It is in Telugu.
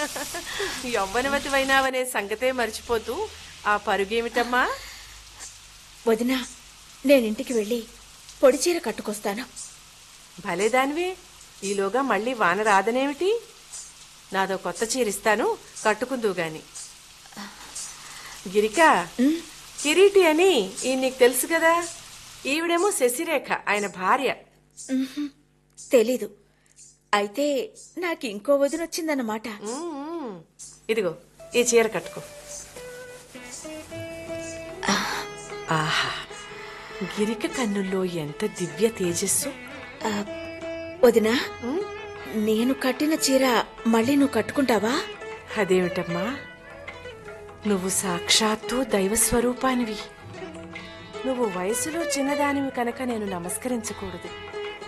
యవ్వనవతివైనావనే సంగతే మర్చిపోతూ ఆ పరుగేమిటమ్మా వదినా నేనింటికి వెళ్ళి పొడి చీర కట్టుకొస్తాను భలేదానివే ఈలోగా మళ్ళీ వాన రాదనేమిటి నాదో కొత్త చీరిస్తాను కట్టుకుందు గాని గిరిక కిరీటి అని ఈ నీకు తెలుసు కదా ఈవిడేమో శశిరేఖ ఆయన భార్య ఉహుం, తెలీదు అయితే నాకు ఇంకో వదినొచ్చిందన్నమాట మ్మ్. ఇదిగో ఈ చీర కట్టుకో ఆహా గిరిక కన్నుల్లో ఎంత దివ్య తేజస్సు ఆ, వదినా నేను కట్టిన చీర మళ్ళీ నువ్వు కట్టుకుంటావా అదేమిటమ్మా నువ్వు సాక్షాత్తు దైవ స్వరూపానివి నువ్వు వయసులో చిన్నదానివి కనుక నేను నమస్కరించకూడదు